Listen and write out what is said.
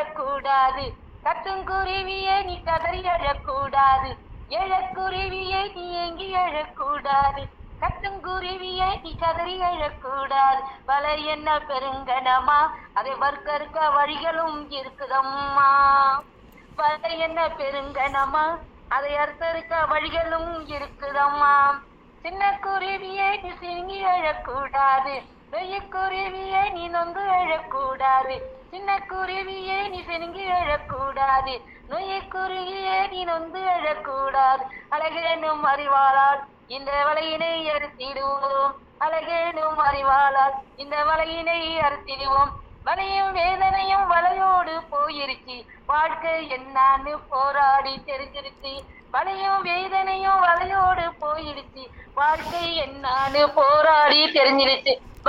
அழக்கூடாது கத்துங்குருவியே நீ கதறி அழக்கூடாது எழக்குருவியே நீ எங்கி அழக்கூடாது கத்துங்குருவியே நீ கதறி அழக்கூடாது வலை என்ன பெருங்கனமா அதை வர்க்கறுக்க வழிகளும் இருக்குதம்மா வலை என்ன பெருங்கனமா அதை அறுத்தறுக்க வழிகளும் இருக்குதம்மா சின்ன குருவியே நீ சிங்கி அழக்கூடாது பெரிய குருவியே நீ நொந்து அழக்கூடாது சின்ன குருவியே நீ சினுங்கி அழக்கூடாது நொய்ய குருவியே நீ நொந்து அழக்கூடாது அழகேனும் அறிவாளால் இந்த வலையினை அறுத்திடுவோம் அழகேனும் அறிவாளால் இந்த வலையினை அறுத்திடுவோம் வலையும் வேதனையும் வலையோடு போயிருச்சு வாழ்க்கை என்னான்னு போராடி தெரிஞ்சிருச்சு வலையும் வேதனையும் வலையோடு போயிடுச்சு வாழ்க்கை என்னான்னு போராடி தெரிஞ்சிருச்சு